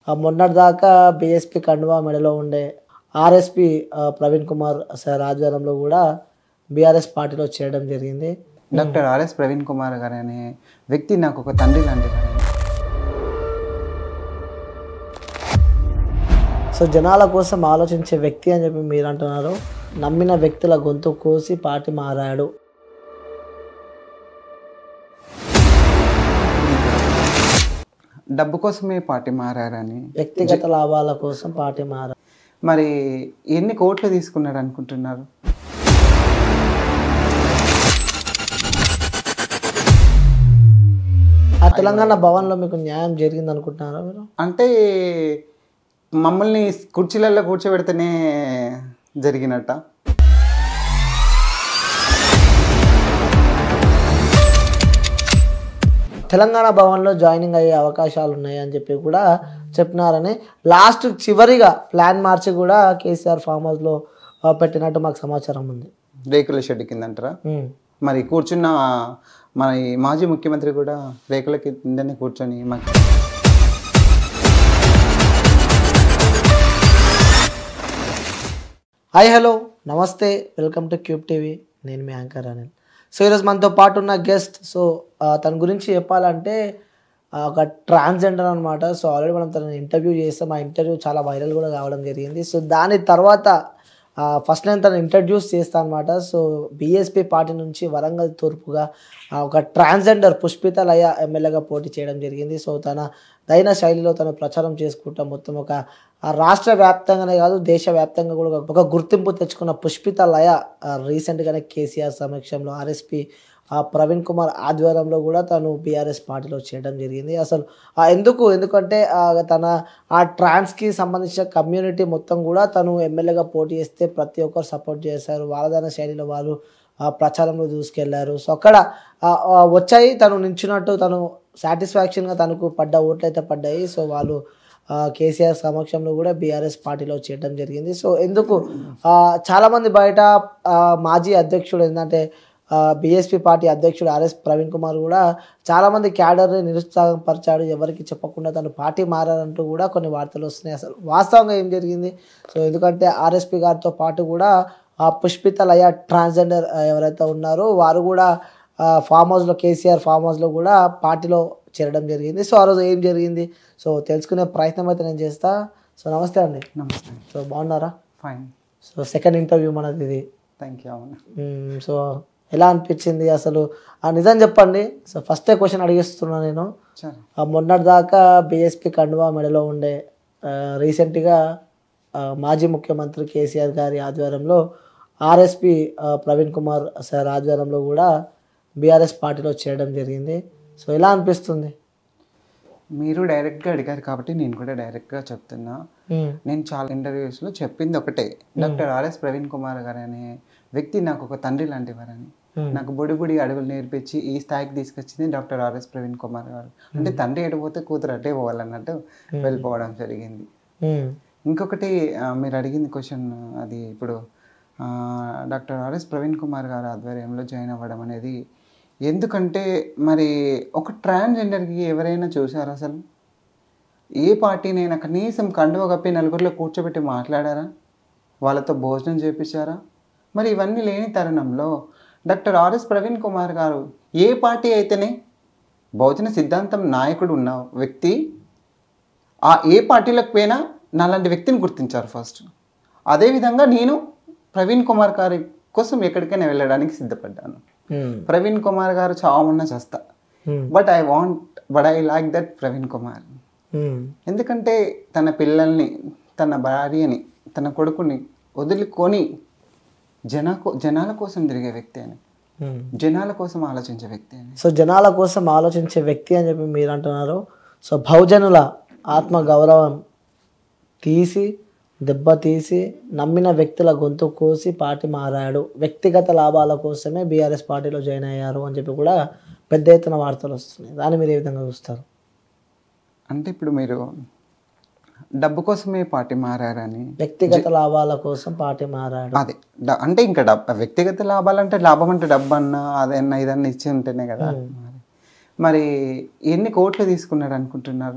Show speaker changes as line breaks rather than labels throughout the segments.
ఆ మొన్నటి దాకా బీఎస్పీ కండువా మెడలో ఉండే ఆర్ఎస్పి ప్రవీణ్ కుమార్ సార్ ఆధ్వర్యంలో కూడా బీఆర్ఎస్ పార్టీలో చేరడం జరిగింది
డాక్టర్ ఆర్ఎస్ ప్రవీణ్ కుమార్ గారు అనే వ్యక్తి నాకు ఒక తండ్రి లాంటి వారు
సో జనాల కోసం ఆలోచించే వ్యక్తి అని చెప్పి మీరు అంటున్నారు నమ్మిన వ్యక్తుల గొంతు కోసి పార్టీ మారాడు
డబ్బు కోసమే పార్టీ మారారని
వ్యక్తిగత లాభాల కోసం పార్టీ మారాడు
మరి ఎన్ని కోట్లు తీసుకున్నాడు అనుకుంటున్నారు
ఆ తెలంగాణ భవన్లో మీకు న్యాయం జరిగింది అనుకుంటున్నారా మీరు
అంటే మమ్మల్ని కుర్చీలలో కూర్చోబెడితేనే జరిగినట్ట
తెలంగాణ భవన్లో జాయినింగ్ అయ్యే అవకాశాలు ఉన్నాయి అని చెప్పి కూడా చెప్పినారని లాస్ట్ చివరిగా ప్లాన్ మార్చి కూడా కేసీఆర్ ఫామ్ హౌస్లో ఆ, పెట్టినట్టు మాకు సమాచారం ఉంది
రేకుల షెడ్ కింద అంటారా
ఉమ్.
మరి కూర్చున్న మన ఈ మాజీ ముఖ్యమంత్రి కూడా రేకుల కిందనే కూర్చొని మాకు
హాయ్ హలో నమస్తే వెల్కమ్ టు క్యూబ్ టీవీ నేను మీ యాంకర్ అనిల్ సో ఈరోజు మనతో పాటు ఉన్న గెస్ట్ సో ఆ, తన గురించి చెప్పాలంటే ఆ, ఒక ట్రాన్స్జెండర్ అనమాట సో ఆల్రెడీ మనం తనని ఇంటర్వ్యూ చేస్తాం ఆ ఇంటర్వ్యూ చాలా వైరల్ కూడా కావడం జరిగింది సో దాని తర్వాత ఫస్ట్ నేను తను ఇంట్రడ్యూస్ చేస్తాను అనమాట సో బీఎస్పీ పార్టీ నుంచి వరంగల్ తూర్పుగా ఆ, ఒక ట్రాన్స్జెండర్ పుష్పిత లయ ఎమ్మెల్యేగా పోటీ చేయడం జరిగింది సో తన దైన శైలిలో తను ప్రచారం చేసుకుంటా మొత్తం ఒక ఆ రాష్ట్ర వ్యాప్తంగానే కాదు దేశ వ్యాప్తంగా కూడా ఒక- ఒక గుర్తింపు తెచ్చుకున్న పుష్పిత లయ ఆ, రీసెంట్గానే కేసీఆర్ సమక్షంలో ఆర్ఎస్పి ఆ ప్రవీణ్ కుమార్ ఆధ్వర్యంలో కూడా తను బీఆర్ఎస్ పార్టీలో చేయడం జరిగింది అసలు ఆ ఎందుకు ఎందుకంటే ఆ తన ఆ ట్రాన్స్కి సంబంధించిన కమ్యూనిటీ మొత్తం కూడా తను ఎమ్మెల్యేగా పోటీ చేస్తే ప్రతి ఒక్కరు సపోర్ట్ చేశారు వాళ్ళదైన శైలిలో వాళ్ళు ఆ ప్రచారంలో దూసుకెళ్లారు సో అక్కడ ఆ, ఆ, వచ్చాయి తను నించున్నట్టు తను సాటిస్ఫాక్షన్గా తనకు పడ్డ ఓట్లు అయితే పడ్డాయి సో వాళ్ళు ఆ, కేసీఆర్ సమక్షంలో కూడా బీఆర్ఎస్ పార్టీలో చేయడం జరిగింది సో ఎందుకు ఆ, చాలామంది బయట ఆ, మాజీ అధ్యక్షుడు ఏంటంటే బీఎస్పీ పార్టీ అధ్యక్షుడు ఆర్ఎస్ ప్రవీణ్ కుమార్ కూడా చాలామంది క్యాడర్ని నిరుత్సాహపరిచాడు ఎవరికి చెప్పకుండా తను పార్టీ మారారంటూ కూడా కొన్ని వార్తలు వస్తున్నాయి అసలు వాస్తవంగా ఏం జరిగింది సో ఎందుకంటే ఆర్ఎస్పీ గారితో పాటు కూడా ఆ పుష్పిత లయ ట్రాన్స్జెండర్ ఎవరైతే ఉన్నారో వారు కూడా ఆ, ఫామ్ హౌస్లో కేసీఆర్ ఫామ్ హౌస్లో కూడా పార్టీలో చేరడం జరిగింది సో ఆ రోజు ఏం జరిగింది సో తెలుసుకునే ప్రయత్నం అయితే నేను చేస్తా సో నమస్తే అండి
నమస్తే
సో బాగున్నారా
ఫైన్
సో సెకండ్ ఇంటర్వ్యూ మనది ఇది
థ్యాంక్ యూ అవును
మ్మ్, సో ఎలా అనిపించింది అసలు ఆ నిజం చెప్పండి సో ఫస్టే క్వశ్చన్ అడిగిస్తున్నా నేను
సరే
ఆ మొన్నటి దాకా బీఎస్పీ కండువా మెడలో ఉండే ఆ, రీసెంట్గా ఆ, మాజీ ముఖ్యమంత్రి కేసీఆర్ గారి ఆధ్వర్యంలో ఆర్ఎస్పి ఆ, ప్రవీణ్ కుమార్ సార్ ఆధ్వర్యంలో కూడా బీఆర్ఎస్ పార్టీలో చేరడం జరిగింది సో ఎలా అనిపిస్తుంది
మీరు డైరెక్ట్గా అడిగారు కాబట్టి నేను కూడా డైరెక్ట్గా చెప్తున్నా
మ్మ్.
నేను చాలా ఇంటర్వ్యూస్లో చెప్పింది ఒకటే డాక్టర్ ఆర్ఎస్ ప్రవీణ్ కుమార్ గారు అనే వ్యక్తి నాకు ఒక తండ్రి లాంటి వారని
Hmm.
నాకు బుడి బుడి అడుగులు నేర్పించి ఈ స్థాయికి తీసుకొచ్చింది డాక్టర్ ఆర్ఎస్ ప్రవీణ్ కుమార్ గారు అంటే తండ్రి ఎడిపోతే కూతురు అట్టే పోవాలన్నట్టు వెళ్ళిపోవడం జరిగింది
మ్మ్.
ఇంకొకటి ఆ, మీరు అడిగింది క్వశ్చన్ అది ఇప్పుడు ఆ, డాక్టర్ ఆర్ఎస్ ప్రవీణ్ కుమార్ గారు ఆధ్వర్యంలో జాయిన్ అవ్వడం అనేది ఎందుకంటే మరి ఒక ట్రాన్స్జెండర్కి ఎవరైనా చూసారా అసలు ఏ పార్టీనైనా కనీసం కండువ కప్పి నలుగురిలో కూర్చోబెట్టి మాట్లాడారా వాళ్ళతో భోజనం చేపించారా మరి ఇవన్నీ లేని తరుణంలో డాక్టర్ ఆర్ఎస్ ప్రవీణ్ కుమార్ గారు ఏ పార్టీ అయితేనే భోజన సిద్ధాంతం నాయకుడు ఉన్న వ్యక్తి ఆ ఏ పార్టీలకు పోయినా నాలాంటి వ్యక్తిని గుర్తించారు ఫస్ట్ అదేవిధంగా నేను ప్రవీణ్ కుమార్ గారి కోసం ఎక్కడికైనా వెళ్ళడానికి సిద్ధపడ్డాను
మ్మ్.
ప్రవీణ్ కుమార్ గారు చావమన్నా చేస్తా
hmm.
But I want but I like that Praveen Kumar
hmm.
ఎందుకంటే తన పిల్లల్ని తన భార్యని తన కొడుకుని వదులుకొని జన జనాల కోసం తిరిగే వ్యక్తి అని
మ్మ్.
జనాల కోసం ఆలోచించే వ్యక్తి అని
సో జనాల కోసం ఆలోచించే వ్యక్తి అని చెప్పి మీరు అంటున్నారు సో బహుజనుల ఆత్మ గౌరవం తీసి దెబ్బ తీసి నమ్మిన వ్యక్తుల గొంతు కోసి పార్టీ మారాడు వ్యక్తిగత లాభాల కోసమే బీఆర్ఎస్ పార్టీలో జాయిన్ అయ్యారు అని చెప్పి కూడా పెద్ద ఎత్తున వార్తలు వస్తున్నాయి దాన్ని మీరు ఏ విధంగా చూస్తారు
అంటే ఇప్పుడు మీరు డబ్బు కోసమే పార్టీ మారారని
వ్యక్తిగత లాభాల కోసం పార్టీ మారాడు
అదే డ- అంటే ఇంకా డబ్ వ్యక్తిగత లాభాలంటే లాభం అంటే డబ్బు అన్నా అదన్నా ఇదన్నా ఇచ్చి ఉంటేనే కదా మరి. మరి ఎన్ని కోట్లు తీసుకున్నాడు అనుకుంటున్నారు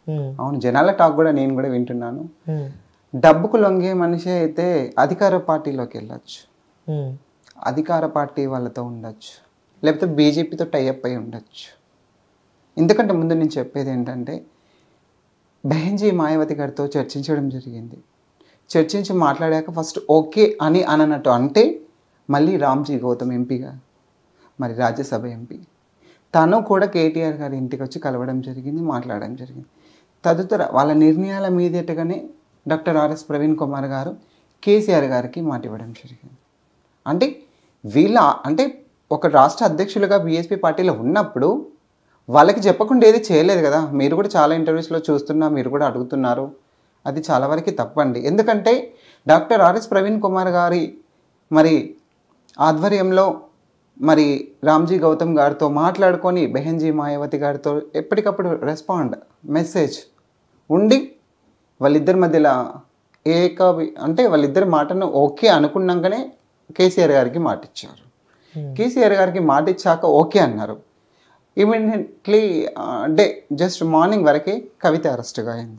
ఉమ్,
అవును జనాల టాక్ కూడా నేను కూడా వింటున్నాను
ఉమ్,
డబ్బుకు లొంగే మనిషి అయితే అధికార పార్టీలోకి వెళ్ళొచ్చు
ఉమ్,
అధికార పార్టీ వాళ్ళతో ఉండొచ్చు లేకపోతే బీజేపీతో టైఅప్ అయి ఉండొచ్చు ఎందుకంటే ముందు నేను చెప్పేది ఏంటంటే బెహెన్జీ మాయావతి గారితో చర్చించడం జరిగింది చర్చించి మాట్లాడాక ఫస్ట్ ఓకే అని అననట్టు అంటే మళ్ళీ రామ్జీ గౌతమ్ ఎంపీగా మరి రాజ్యసభ ఎంపీ తను కూడా కేటీఆర్ గారి ఇంటికి వచ్చి కలవడం జరిగింది మాట్లాడడం జరిగింది తదుతర వాళ్ళ నిర్ణయాల మీదటగానే డాక్టర్ ఆర్ఎస్ ప్రవీణ్ కుమార్ గారు కేసీఆర్ గారికి మాట ఇవ్వడం జరిగింది అంటే వీళ్ళ అంటే ఒక రాష్ట్ర అధ్యక్షులుగా బీఎస్పీ పార్టీలో ఉన్నప్పుడు వాళ్ళకి చెప్పకుండా ఏది చేయలేదు కదా మీరు కూడా చాలా ఇంటర్వ్యూస్లో చూస్తున్నా మీరు కూడా అడుగుతున్నారు అది చాలా వరకు తప్పండి ఎందుకంటే డాక్టర్ ఆర్ఎస్ ప్రవీణ్ కుమార్ గారి మరి ఆధ్వర్యంలో మరి రామ్జీ గౌతమ్ గారితో మాట్లాడుకొని బెహెన్జీ మాయావతి గారితో ఎప్పటికప్పుడు రెస్పాండ్ మెసేజ్ ఉండి వాళ్ళిద్దరి మధ్యలో ఏక అంటే వాళ్ళిద్దరి మాటను ఓకే అనుకున్నాకనే కేసీఆర్ గారికి మాట ఇచ్చారు
Hmm.
కేసీఆర్ గారికి మాట ఇచ్చాక ఓకే అన్నారు ఇమీడియట్లీ డే జస్ట్ మార్నింగ్ వరకే కవిత అరెస్ట్గా అయింది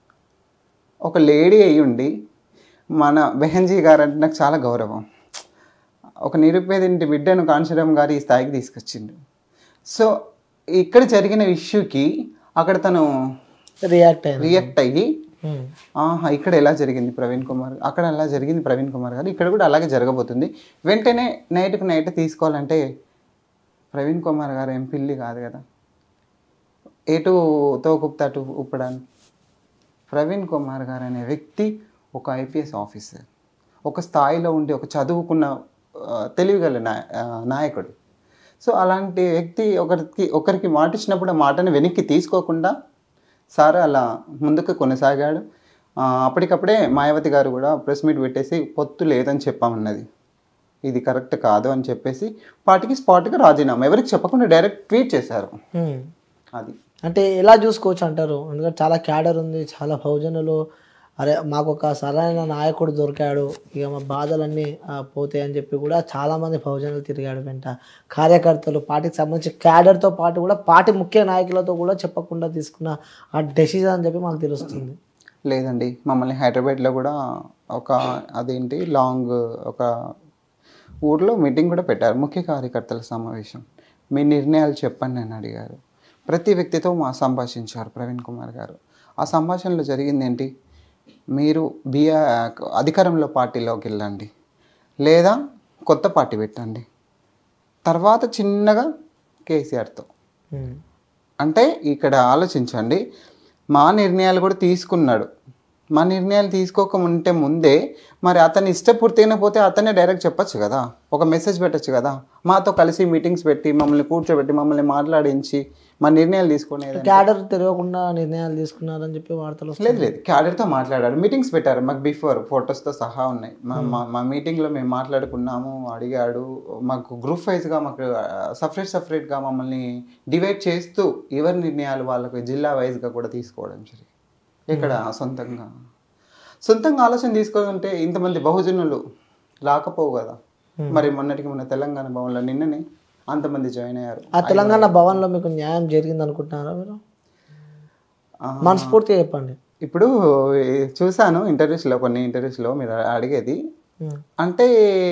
ఒక లేడీ అయి ఉండి మన బెహన్జీ గారు అంటే నాకు చాలా గౌరవం ఒక నిరుపేదింటి బిడ్డను కాంచడం గారు ఈ స్థాయికి తీసుకొచ్చిండు సో ఇక్కడ జరిగిన ఇష్యూకి అక్కడ తను
రియాక్ట్ అయింది
రియాక్ట్ అయ్యి
ఉమ్,
ఆహా ఇక్కడ ఎలా జరిగింది ప్రవీణ్ కుమార్ అక్కడ అలా జరిగింది ప్రవీణ్ కుమార్ గారు ఇక్కడ కూడా అలాగే జరగబోతుంది వెంటనే నైట్కి నైట్ తీసుకోవాలంటే ప్రవీణ్ కుమార్ గారు ఏం పిల్లి కాదు కదా ఎటు తోకుప్తా అటు ఉప్పడానికి ప్రవీణ్ కుమార్ గారు అనే వ్యక్తి ఒక ఐపీఎస్ ఆఫీసర్ ఒక స్థాయిలో ఉండి ఒక చదువుకున్న ఆ, తెలివిగల నాయ ఆ, నాయకుడు సో అలాంటి వ్యక్తి ఒకరికి ఒకరికి మాట ఇచ్చినప్పుడు ఆ మాటను వెనక్కి తీసుకోకుండా సార్ అలా ముందుకు కొనసాగాడు ఆ, అప్పటికప్పుడే మాయావతి గారు కూడా ప్రెస్ మీట్ పెట్టేసి పొత్తు లేదని చెప్పామన్నది ఇది కరెక్ట్ కాదు అని చెప్పేసి పార్టీకి స్పాట్గా రాజీనామా ఎవరికి చెప్పకుండా డైరెక్ట్ ట్వీట్ చేశారు
ఉమ్.
అది
అంటే ఎలా చూసుకోవచ్చు అంటారు ఎందుకంటే చాలా క్యాడర్ ఉంది చాలా బహుజనులు అరే మాకు ఒక సరైన నాయకుడు దొరికాడు ఇక మా బాధలన్నీ ఆ, పోతాయి అని చెప్పి కూడా చాలా మంది బహుజనులు తిరిగాడు వెంట కార్యకర్తలు పార్టీకి సంబంధించి క్యాడర్తో పాటు కూడా పార్టీ ముఖ్య నాయకులతో కూడా చెప్పకుండా తీసుకున్న ఆ డెసిజన్ అని చెప్పి మాకు తెలుస్తుంది
లేదండి మమ్మల్ని హైదరాబాద్లో కూడా ఒక అదేంటి లాంగ్ ఒక ఊర్లో మీటింగ్ కూడా పెట్టారు ముఖ్య కార్యకర్తల సమావేశం మీ నిర్ణయాలు చెప్పండి అని అడిగారు ప్రతి వ్యక్తితో మా సంభాషించారు ప్రవీణ్ కుమార్ గారు ఆ సంభాషణలో జరిగింది ఏంటి మీరు బిఆర్ అధికారంలో పార్టీలోకి వెళ్ళండి లేదా కొత్త పార్టీ పెట్టండి తర్వాత చిన్నగా కేసీఆర్తో
ఉమ్.
అంటే ఇక్కడ ఆలోచించండి మా నిర్ణయాలు కూడా తీసుకున్నాడు మా నిర్ణయాలు తీసుకోకముంటే ముందే మరి అతను ఇష్టపూర్తిగా పోతే అతనే డైరెక్ట్ చెప్పొచ్చు కదా ఒక మెసేజ్ పెట్టొచ్చు కదా మాతో కలిసి మీటింగ్స్ పెట్టి మమ్మల్ని కూర్చోబెట్టి మమ్మల్ని మాట్లాడించి మా నిర్ణయాలు తీసుకునేది
క్యాడర్ తెలియకుండా నిర్ణయాలు తీసుకున్నారని చెప్పి వార్తలు వస్తాయి
లేదు లేదు క్యాడర్తో మాట్లాడాడు మీటింగ్స్ పెట్టారు మాకు బిఫోర్ ఫొటోస్తో సహా ఉన్నాయి మా మా మా మీటింగ్లో మేము మాట్లాడుకున్నాము అడిగాడు మాకు గ్రూప్ వైజ్గా మాకు సపరేట్ సపరేట్గా మమ్మల్ని డివైడ్ చేస్తూ ఎవరి నిర్ణయాలు వాళ్ళకు జిల్లా వైజ్గా కూడా తీసుకోవడం జరిగింది ఇక్కడ సొంతంగా సొంతంగా ఆలోచన తీసుకుంటే ఇంతమంది బహుజనులు రాకపోవు కదా మరి మొన్నటికి మొన్న తెలంగాణ భవన్లో నిన్ననే అంతమంది జాయిన్ అయ్యారు
ఆ తెలంగాణ భవన్లో మీకు న్యాయం జరిగింది అనుకుంటున్నారా మీరు
ఆ,
మనస్ఫూర్తిగా చెప్పండి
ఇప్పుడు ఈ చూశాను ఇంటర్వ్యూస్లో కొన్ని ఇంటర్వ్యూస్లో మీరు అడిగేది
ఉమ్.
అంటే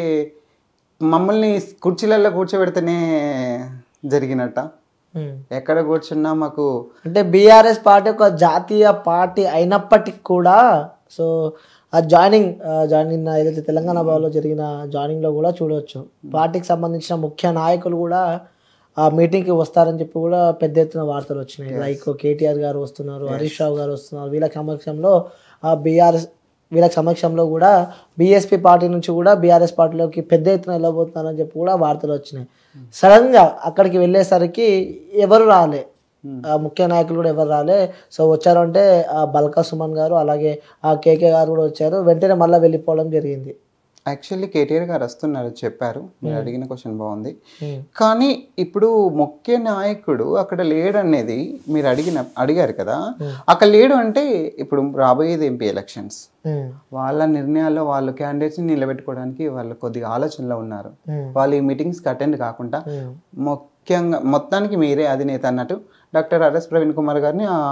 మమ్మల్ని కుర్చీలలో కూర్చోబెడితేనే జరిగినట్ట
ఉమ్.
ఎక్కడ కూర్చున్నా మాకు
అంటే బీఆర్ఎస్ పార్టీ ఒక జాతీయ పార్టీ అయినప్పటికీ కూడా సో ఆ జాయినింగ్ జాయినింగ్ ఏదైతే తెలంగాణ భవన్లో జరిగిన జాయినింగ్లో కూడా చూడవచ్చు పార్టీకి సంబంధించిన ముఖ్య నాయకులు కూడా ఆ మీటింగ్కి వస్తారని చెప్పి కూడా పెద్ద ఎత్తున వార్తలు వచ్చినాయి లైక్ కేటీఆర్ గారు వస్తున్నారు హరీష్ రావు గారు వస్తున్నారు వీళ్ళ సమక్షంలో ఆ బీఆర్ఎస్ వీళ్ళ సమక్షంలో కూడా బీఎస్పీ పార్టీ నుంచి కూడా బీఆర్ఎస్ పార్టీలోకి పెద్ద ఎత్తున వెళ్ళబోతున్నారని చెప్పి కూడా వార్తలు వచ్చినాయి సడన్గా అక్కడికి వెళ్ళేసరికి ఎవరు రాలే ఆ ముఖ్య నాయకులు కూడా ఎవరు రాలే సో వచ్చారు అంటే ఆ బల్కా సుమన్ గారు అలాగే ఆ కేకే గారు కూడా వచ్చారు వెంటనే మళ్ళీ వెళ్ళిపోవడం జరిగింది
యాక్చువల్లీ కేటీఆర్ గారు వస్తున్నారు చెప్పారు మీరు అడిగిన క్వశ్చన్ బాగుంది
ఉమ్,
కానీ ఇప్పుడు ముఖ్య నాయకుడు అక్కడ లేడు అనేది మీరు అడిగిన అడిగారు కదా అక్కడ లేడు అంటే ఇప్పుడు రాబోయేది ఎంపీ ఎలక్షన్స్
ఉమ్,
వాళ్ళ నిర్ణయాల్లో వాళ్ళు క్యాండిడేట్స్ని నిలబెట్టుకోవడానికి వాళ్ళు కొద్దిగా ఆలోచనలో ఉన్నారు
ఉమ్,
వాళ్ళు ఈ మీటింగ్స్కి అటెండ్ కాకుండా
ఉమ్,
ముఖ్యంగా మొత్తానికి మీరే అధినేత అన్నట్టు డాక్టర్ ఆర్ఎస్ ప్రవీణ్ కుమార్ గారిని ఆ,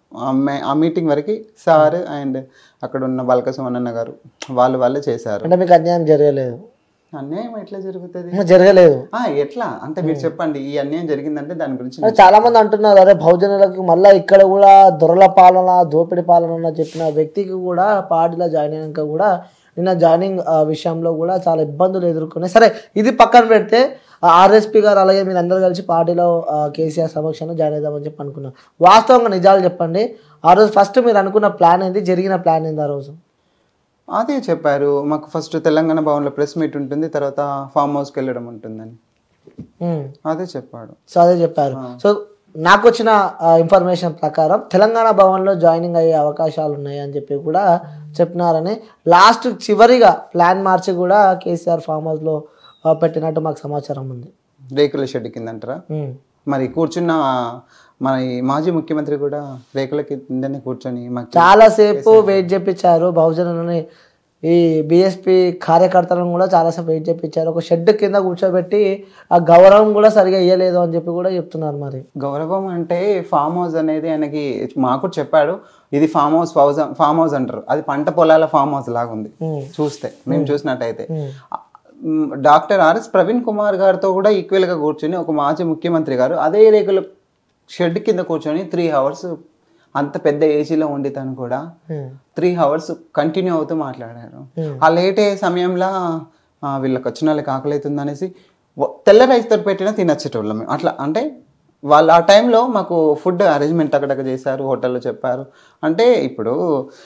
ఆ మే- ఆ మీటింగ్ వరకు సార్ అండ్ అక్కడ ఉన్న బల్క సుమనన్న గారు వాళ్ళు వాళ్ళే చేశారు
అంటే మీకు అన్యాయం జరగలేదు
అన్యాయం ఎట్లా జరుగుతుంది
ఉమ్, జరగలేదు
ఆ, ఎట్లా అంటే మీరు చెప్పండి ఈ అన్యాయం జరిగిందంటే దాని గురించి
అంటే చాలా మంది అంటున్నారు అరే బహుజనులకు మళ్ళీ ఇక్కడ కూడా దొరల పాలన దోపిడి పాలన అని చెప్పిన వ్యక్తికి కూడా పార్టీలో జాయిన్ అయినాక కూడా నిన్న జాయినింగ్ ఆ, విషయంలో కూడా చాలా ఇబ్బందులు ఎదుర్కొన్నాయి సరే ఇది పక్కన పెడితే ఆర్ఎస్పీ గారు అలాగే మీరు అందరూ కలిసి పార్టీలో ఆ, కేసీఆర్ సమక్షంలో జాయిన్ అవుదామని చెప్పి అనుకున్నాం వాస్తవంగా నిజాలు చెప్పండి ఆ రోజు ఫస్ట్ మీరు అనుకున్న ప్లాన్ ఏంది జరిగిన ప్లాన్ ఏంది ఆ రోజు
అదే చెప్పారు మాకు ఫస్ట్ తెలంగాణ భవన్లో ప్రెస్ మీట్ ఉంటుంది తర్వాత ఫామ్ హౌస్కి వెళ్ళడం ఉంటుందని
ఉమ్.
అదే చెప్పాడు
సో అదే చెప్పారు సో నాకు వచ్చిన ఇన్ఫర్మేషన్ ప్రకారం తెలంగాణ భవన్లో జాయినింగ్ అయ్యే అవకాశాలు ఉన్నాయి అని చెప్పి కూడా చెప్పినారని లాస్ట్ చివరిగా ప్లాన్ మార్చి కూడా కేసీఆర్ ఫామ్ హౌస్లో ఆ, పెట్టినట్టు మాకు సమాచారం ఉంది
రేకుల షెడ్ కింద అంటారా
ఉమ్.
మరి కూర్చున్న మన ఈ మాజీ ముఖ్యమంత్రి కూడా రేకుల కిందనే కూర్చొని మాకు
చాలాసేపు వెయిట్ చేపించారు బహుజనులని ఈ బిఎస్పి కార్యకర్తలను కూడా చాలాసేపు వెయిట్ చేపించారు ఒక షెడ్ కింద కూర్చోబెట్టి ఆ గౌరవం కూడా సరిగా ఇయ్యలేదు అని చెప్పి కూడా చెప్తున్నారు మరి
గౌరవం అంటే ఫామ్ హౌస్ అనేది ఆయనకి మాకు చెప్పాడు ఇది farm house house farm house అంటారు అది పంట పొలాల ఫామ్ హౌస్ లాగా ఉంది
ఉమ్.
చూస్తే మేము చూసినట్టయితే
ఉమ్.
మ్, డాక్టర్ ఆర్ఎస్ ప్రవీణ్ కుమార్ గారితో కూడా ఈక్వల్ గా కూర్చొని ఒక మాజీ ముఖ్యమంత్రి గారు అదే రేకుల షెడ్ కింద కూర్చొని త్రీ అవర్స్ అంత పెద్ద ఏసీలో ఉండి తను కూడా
ఉమ్.
త్రీ అవర్స్ కంటిన్యూ అవుతూ మాట్లాడారు
Hmm.
ఆ లేట్ అయ్యే సమయంలో ఆ, వీళ్ళకి వచ్చిన వాళ్ళకి ఆకలి అవుతుంది అనేసి వ- తెల్ల రైస్ తోటి పెట్టినా తినచ్చేటోళ్ళం మేము అట్లా అంటే వాళ్ళు ఆ టైంలో మాకు ఫుడ్ అరేంజ్మెంట్ అక్కడక్కడ చేశారు హోటల్లో చెప్పారు అంటే ఇప్పుడు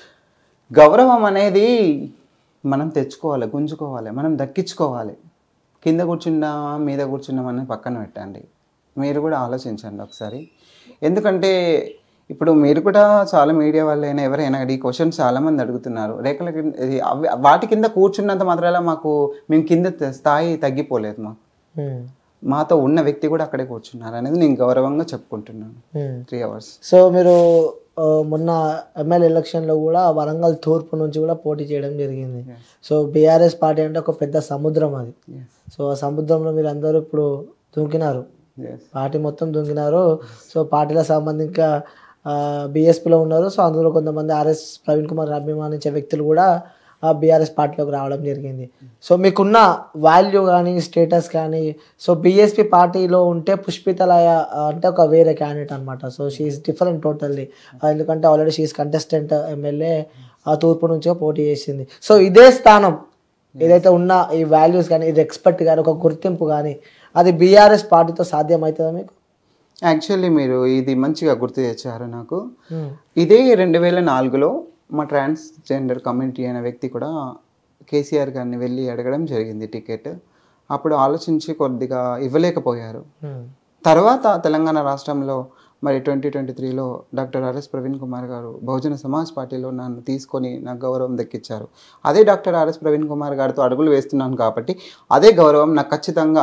గౌరవం అనేది మనం తెచ్చుకోవాలి గుంజుకోవాలి మనం దక్కించుకోవాలి కింద కూర్చున్నా మీద కూర్చున్నామని పక్కన పెట్టండి మీరు కూడా ఆలోచించండి ఒకసారి ఎందుకంటే ఇప్పుడు మీరు కూడా చాలా మీడియా వాళ్ళైనా ఎవరైనా ఈ క్వశ్చన్ చాలా మంది అడుగుతున్నారు రేఖల కింద ఇది అవి- వాటి కింద కూర్చున్నంత మాత్రాల మాకు మేము కింద త- స్థాయి తగ్గిపోలేదు మాకు
ఉమ్.
మాతో ఉన్న వ్యక్తి కూడా అక్కడే కూర్చున్నారు అనేది నేను గౌరవంగా చెప్పుకుంటున్నాను
ఉమ్.
త్రీ అవర్స్
సో మీరు ఆ, మొన్న ఎమ్మెల్యే ఎలక్షన్లో కూడా వరంగల్ తూర్పు నుంచి కూడా పోటీ చేయడం జరిగింది సో బీఆర్ఎస్ పార్టీ అంటే ఒక పెద్ద సముద్రం అది సో ఆ సముద్రంలో మీరు అందరూ ఇప్పుడు దూకినారు
ఎస్
పార్టీ మొత్తం దూకినారు సో పార్టీలో సంబంధించిన బీఎస్పీలో ఉన్నారు సో అందులో కొంతమంది ఆర్ఎస్ ప్రవీణ్ కుమార్ అభిమానించే వ్యక్తులు కూడా ఆ బీఆర్ఎస్ పార్టీలోకి రావడం జరిగింది సో మీకున్న వాల్యూ కానీ స్టేటస్ కానీ సో బీఎస్పీ పార్టీలో ఉంటే పుష్పితలయ ఆ, అంటే ఒక వేరే క్యాండిడేట్ అనమాట సో షీఈస్ డిఫరెంట్ టోటల్లీ ఎందుకంటే ఆల్రెడీ షీఈస్ కంటెస్టెంట్ ఎమ్మెల్యే ఆ తూర్పు నుంచి పోటీ చేసింది సో ఇదే స్థానం ఏదైతే ఉన్న ఈ వాల్యూస్ కానీ ఈ రెస్పెక్ట్ కానీ ఒక గుర్తింపు కానీ అది బీఆర్ఎస్ పార్టీతో సాధ్యమవుతుందా మీకు
యాక్చువల్లీ మీరు ఇది మంచిగా గుర్తు తెచ్చారు నాకు
ఉమ్,
ఇదే రెండు వేల నాలుగులో మా ట్రాన్స్జెండర్ కమ్యూనిటీ అనే వ్యక్తి కూడా కేసీఆర్ గారిని వెళ్ళి అడగడం జరిగింది టికెట్ అప్పుడు ఆలోచించి కొద్దిగా ఇవ్వలేకపోయారు
ఉమ్,
తర్వాత తెలంగాణ రాష్ట్రంలో మరి ట్వంటీ ట్వంటీ త్రీలో డాక్టర్ ఆర్ఎస్ ప్రవీణ్ కుమార్ గారు బహుజన సమాజ్ పార్టీలో నన్ను తీసుకొని నాకు గౌరవం దక్కించారు అదే డాక్టర్ ఆర్ఎస్ ప్రవీణ్ కుమార్ గారితో అడుగులు వేస్తున్నాను కాబట్టి అదే గౌరవం నాకు ఖచ్చితంగా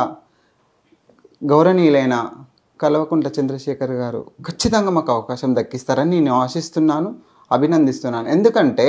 గౌరవనీయులైన కల్వకుంట్ల చంద్రశేఖర్ గారు ఖచ్చితంగా మాకు అవకాశం దక్కిస్తారని నేను ఆశిస్తున్నాను అభినందిస్తున్నాను ఎందుకంటే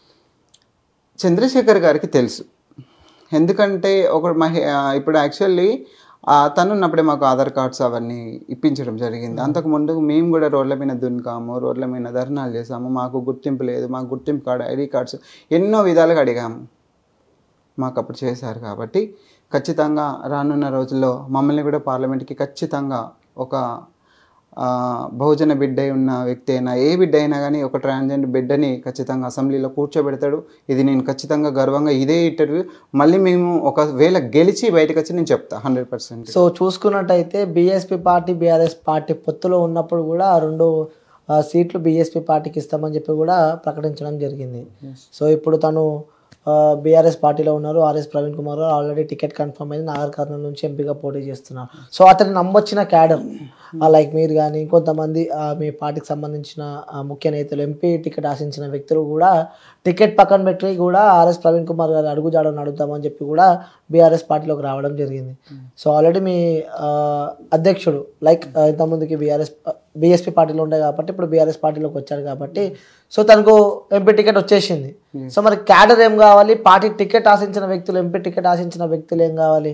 చంద్రశేఖర్ గారికి తెలుసు ఎందుకంటే ఒక మహి ఆ, ఇప్పుడు యాక్చువల్లీ తను ఉన్నప్పుడే మాకు ఆధార్ కార్డ్స్ అవన్నీ ఇప్పించడం జరిగింది అంతకు ముందు మేము కూడా రోడ్ల మీద దున్కాము రోడ్ల మీద ధర్నాలు చేసాము మాకు గుర్తింపు లేదు మాకు గుర్తింపు కార్డు ఐడి కార్డ్స్ ఎన్నో విధాలుగా అడిగాము మాకు అప్పుడు చేశారు కాబట్టి ఖచ్చితంగా రానున్న రోజుల్లో మమ్మల్ని కూడా పార్లమెంట్కి ఖచ్చితంగా ఒక ఆ, బహుజన బిడ్డ అయి ఉన్న వ్యక్తి అయినా ఏ బిడ్డ అయినా కానీ ఒక ట్రాన్స్జెండర్ బిడ్డని ఖచ్చితంగా అసెంబ్లీలో కూర్చోబెడతాడు ఇది నేను ఖచ్చితంగా గర్వంగా ఇదే ఇంటర్వ్యూ మళ్ళీ మేము ఒకవేళ గెలిచి బయటకు వచ్చి నేను చెప్తా హండ్రెడ్ పర్సెంట్
సో చూసుకున్నట్టయితే బీఎస్పీ పార్టీ బీఆర్ఎస్ పార్టీ పొత్తులో ఉన్నప్పుడు కూడా ఆ రెండు ఆ, సీట్లు బీఎస్పీ పార్టీకి ఇస్తామని చెప్పి కూడా ప్రకటించడం జరిగింది సో ఇప్పుడు తను బీఆర్ఎస్ పార్టీలో ఉన్నారు RS Praveen Kumar already ticket confirm అయింది నాగర్ కర్నూలు నుంచి ఎంపీగా పోటీ చేస్తున్నారు సో అతను నమ్మొచ్చిన క్యాడర్ లైక్ మీరు కానీ కొంతమంది ఆ, మీ పార్టీకి సంబంధించిన ఆ, ముఖ్య నేతలు ఎంపీ టికెట్ ఆశించిన వ్యక్తులు కూడా టికెట్ పక్కన పెట్టి కూడా ఆర్ఎస్ ప్రవీణ్ కుమార్ గారు అడుగుజాడని అడుగుతామని చెప్పి కూడా బీఆర్ఎస్ పార్టీలోకి రావడం జరిగింది సో ఆల్రెడీ మీ ఆ, అధ్యక్షుడు లైక్ ఇంతకుముందుకి బీఆర్ఎస్ బీఎస్పీ పార్టీలో ఉండే కాబట్టి ఇప్పుడు బీఆర్ఎస్ పార్టీలోకి వచ్చాడు కాబట్టి సో తనకు ఎంపీ టికెట్ వచ్చేసింది సో మరి క్యాడర్ ఏం కావాలి పార్టీ టికెట్ ఆశించిన వ్యక్తులు ఎంపీ టికెట్ ఆశించిన వ్యక్తులు ఏం కావాలి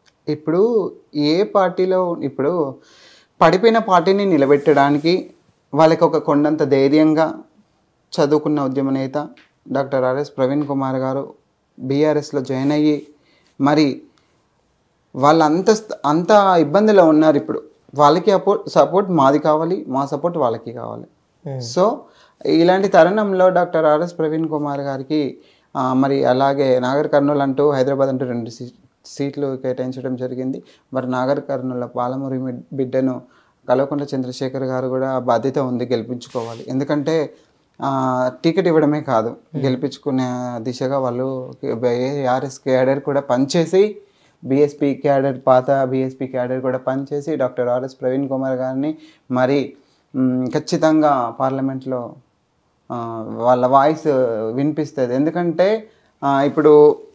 ఇప్పుడు ఏ పార్టీలో ఇప్పుడు పడిపోయిన పార్టీని నిలబెట్టడానికి వాళ్ళకి ఒక కొండంత ధైర్యంగా చదువుకున్న ఉద్యమ నేత డాక్టర్ ఆర్ఎస్ ప్రవీణ్ కుమార్ గారు బీఆర్ఎస్లో జాయిన్ అయ్యి మరి వాళ్ళు అంత స్థ- అంత ఇబ్బందిలో ఉన్నారు ఇప్పుడు వాళ్ళకి అపోర్ట్ సపోర్ట్ మాది కావాలి మా సపోర్ట్ వాళ్ళకి కావాలి సో ఇలాంటి తరుణంలో డాక్టర్ ఆర్ఎస్ ప్రవీణ్ కుమార్ గారికి ఆ, మరి అలాగే నాగర్ కర్నూలు అంటూ హైదరాబాద్ అంటూ రెండు సీ- సీట్లు కేటాయించడం జరిగింది మరి నాగర్ కర్నూలు పాలమూరి మిడ్- బిడ్డను కల్వకుంట్ల చంద్రశేఖర్ గారు కూడా ఆ బాధ్యత ఉంది గెలిపించుకోవాలి ఎందుకంటే ఆ, టికెట్ ఇవ్వడమే కాదు గెలిపించుకునే దిశగా వాళ్ళు ఆర్ఎస్ క్యాడర్ కూడా పనిచేసి బీఎస్పీ క్యాడర్ పాత బీఎస్పీ క్యాడర్ కూడా పనిచేసి డాక్టర్ ఆర్ఎస్ ప్రవీణ్ కుమార్ గారిని మరి మ్, ఖచ్చితంగా పార్లమెంట్లో ఆ, వాళ్ళ వాయిస్ వినిపిస్తుంది ఎందుకంటే ఆ, ఇప్పుడు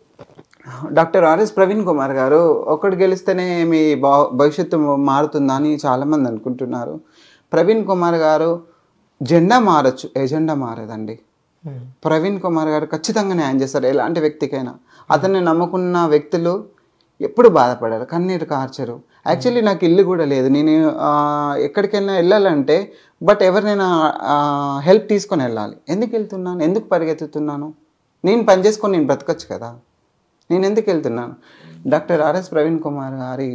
డాక్టర్ ఆర్ఎస్ ప్రవీణ్ కుమార్ గారు ఒక్కడు గెలిస్తేనే మీ భవ- భవిష్యత్తు మారుతుందా అని చాలామంది అనుకుంటున్నారు ప్రవీణ్ కుమార్ గారు జెండా మారచ్చు ఎజెండా మారదండి ప్రవీణ్ కుమార్ గారు ఖచ్చితంగా న్యాయం చేస్తారు ఎలాంటి వ్యక్తికైనా అతన్ని నమ్ముకున్న వ్యక్తులు ఎప్పుడు బాధపడారు కన్నీరు కార్చరు యాక్చువల్లీ నాకు ఇల్లు కూడా లేదు నేను ఆ, ఎక్కడికైనా వెళ్ళాలంటే బట్ ఎవరినైనా హెల్ప్ తీసుకొని వెళ్ళాలి ఎందుకు వెళ్తున్నాను ఎందుకు పరిగెత్తుతున్నాను నేను పని చేసుకొని నేను బ్రతకచ్చు కదా నేను ఎందుకు వెళ్తున్నాను డాక్టర్ ఆర్ఎస్ ప్రవీణ్ కుమార్ గారి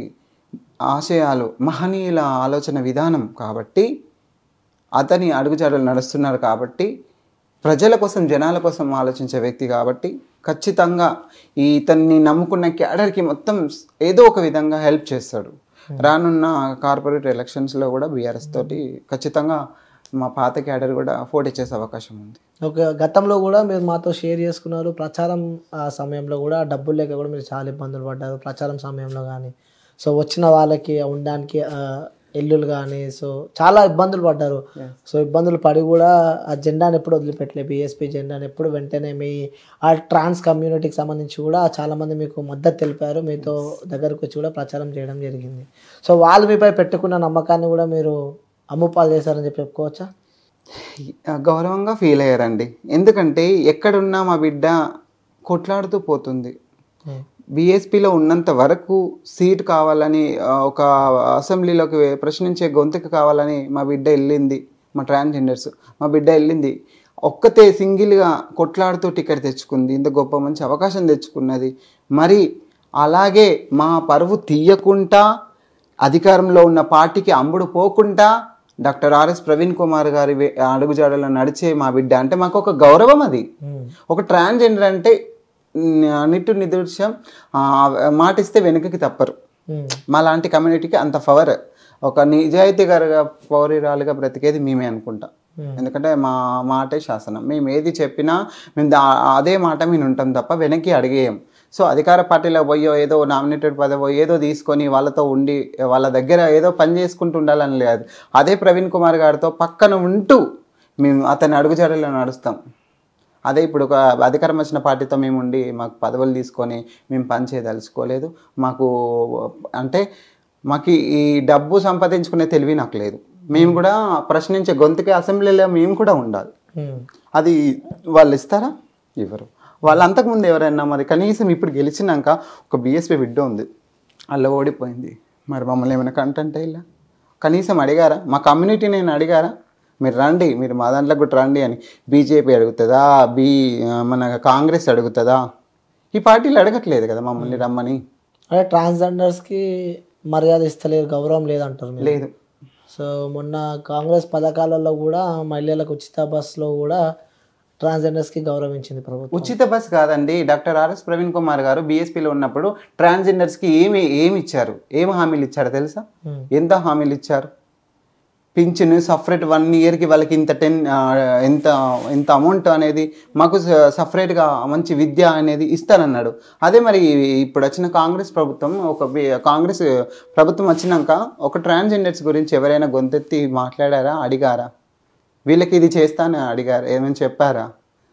ఆశయాలు మహనీయుల ఆలోచన విధానం కాబట్టి అతని అడుగుజాడలు నడుస్తున్నారు కాబట్టి ప్రజల కోసం జనాల కోసం ఆలోచించే వ్యక్తి కాబట్టి ఖచ్చితంగా ఈ ఇతన్ని నమ్ముకున్న క్యాడర్కి మొత్తం ఏదో ఒక విధంగా హెల్ప్ చేస్తాడు రానున్న కార్పొరేట్ ఎలక్షన్స్లో కూడా బీఆర్ఎస్ తోటి ఖచ్చితంగా మా పాత క్యాడర్ కూడా పోటీ చేసే అవకాశం ఉంది
ఒక గతంలో కూడా మీరు మాతో షేర్ చేసుకున్నారు ప్రచారం ఆ సమయంలో కూడా డబ్బులు లేక కూడా మీరు చాలా ఇబ్బందులు పడ్డారు ప్రచారం సమయంలో కానీ సో వచ్చిన వాళ్ళకి ఉండడానికి ఆ, ఇల్లులు కానీ సో చాలా ఇబ్బందులు పడ్డారు సో ఇబ్బందులు పడి కూడా ఆ జెండాని ఎప్పుడు వదిలిపెట్టలేదు బీఎస్పీ జెండాని ఎప్పుడు వెంటనే మీ ఆ ట్రాన్స్ కమ్యూనిటీకి సంబంధించి కూడా చాలామంది మీకు మద్దతు తెలిపారు మీతో దగ్గరకు వచ్చి కూడా ప్రచారం చేయడం జరిగింది సో వాళ్ళు మీపై పెట్టుకున్న నమ్మకాన్ని కూడా మీరు అమ్ముపాలు చేశారని చెప్పి చెప్పుకోవచ్చా
గౌరవంగా ఫీల్ అయ్యారండి ఎందుకంటే ఎక్కడున్నా మా బిడ్డ కొట్లాడుతూ పోతుంది బీఎస్పీలో ఉన్నంత వరకు సీట్ కావాలని ఆ, ఒక అసెంబ్లీలోకి వే- ప్రశ్నించే గొంతుకు కావాలని మా బిడ్డ వెళ్ళింది మా ట్రాన్స్జెండర్స్ మా బిడ్డ వెళ్ళింది ఒక్కతే సింగిల్గా కొట్లాడుతూ టికెట్ తెచ్చుకుంది ఇంత గొప్ప మంచి అవకాశం తెచ్చుకున్నది మరి అలాగే మా పరువు తీయకుండా అధికారంలో ఉన్న పార్టీకి అమ్ముడు పోకుండా డాక్టర్ ఆర్ఎస్ ప్రవీణ్ కుమార్ గారి వే- అడుగుజాడలో నడిచే మా బిడ్డ అంటే మాకు ఒక గౌరవం అది ఒక ట్రాన్స్జెండర్ అంటే న- నిట్టు నిదృశ్యం ఆ, మాటిస్తే వెనుకకి తప్పరు మా లాంటి కమ్యూనిటీకి అంత పవర్ ఒక నిజాయితీ గారుగా పౌరురాలుగా బ్రతికేది మేమే అనుకుంటా ఎందుకంటే మా మాటే శాసనం మేము ఏది చెప్పినా మేము దా- అదే మాట మేము ఉంటాం తప్ప వెనక్కి అడిగేయం సో అధికార పార్టీలో పోయో ఏదో నామినేటెడ్ పదవో ఏదో తీసుకొని వాళ్ళతో ఉండి వాళ్ళ దగ్గర ఏదో పని చేసుకుంటూ ఉండాలని లేదు అదే ప్రవీణ్ కుమార్ గారితో పక్కన ఉంటూ మేము అతని అడుగుజాడలో నడుస్తాం అదే ఇప్పుడు ఒక అధికారం వచ్చిన పార్టీతో మేము ఉండి మాకు పదవులు తీసుకొని మేము పని చేయదలుచుకోలేదు మాకు అంటే మాకు ఈ డబ్బు సంపాదించుకునే తెలివి నాకు లేదు మేము కూడా ప్రశ్నించే గొంతుకి అసెంబ్లీలో మేము కూడా ఉండాలి అది వాళ్ళు ఇస్తారా ఇవ్వరు వాళ్ళు అంతకుముందు ఎవరైనా మరి కనీసం ఇప్పుడు గెలిచినాక ఒక బీఎస్పీ బిడ్డ ఉంది అలా ఓడిపోయింది మరి మమ్మల్ని ఏమైనా కంటెంట్ ఇలా కనీసం అడిగారా మా కమ్యూనిటీ నేను అడిగారా మీరు రండి మీరు మా దాంట్లో కూడా రండి అని బీజేపీ అడుగుతుందా బీ మన కాంగ్రెస్ అడుగుతుందా ఈ పార్టీలు అడగట్లేదు కదా మమ్మల్ని రమ్మని
అంటే ట్రాన్స్జెండర్స్కి మర్యాద ఇస్తలేరు గౌరవం లేదంటారు మీరు
లేదు
సో మొన్న కాంగ్రెస్ పథకాలలో కూడా మహిళలకు ఉచిత బస్సులో కూడా ట్రాన్స్జెండర్స్కి గౌరవించింది ప్రభుత్వం
ఉచిత బస్ కాదండి డాక్టర్ ఆర్ఎస్ ప్రవీణ్ కుమార్ గారు బీఎస్పీలో ఉన్నప్పుడు ట్రాన్స్జెండర్స్కి ఏమి ఏమి ఇచ్చారు ఏమి హామీలు ఇచ్చారు తెలుసా
Hmm.
ఎంత హామీలు ఇచ్చారు పింఛన్ సపరేట్ వన్ ఇయర్కి వాళ్ళకి ఇంత టెన్ ఎంత ఇంత అమౌంట్ అనేది మాకు సపరేట్గా మంచి విద్య అనేది ఇస్తానన్నాడు అదే మరి ఇప్పుడు వచ్చిన కాంగ్రెస్ ప్రభుత్వం ఒక బి- కాంగ్రెస్ ప్రభుత్వం వచ్చినాక ఒక ట్రాన్స్జెండర్స్ గురించి ఎవరైనా గొంతెత్తి మాట్లాడారా అడిగారా వీళ్ళకి ఇది చేస్తానని అడిగారు ఏమైనా చెప్పారా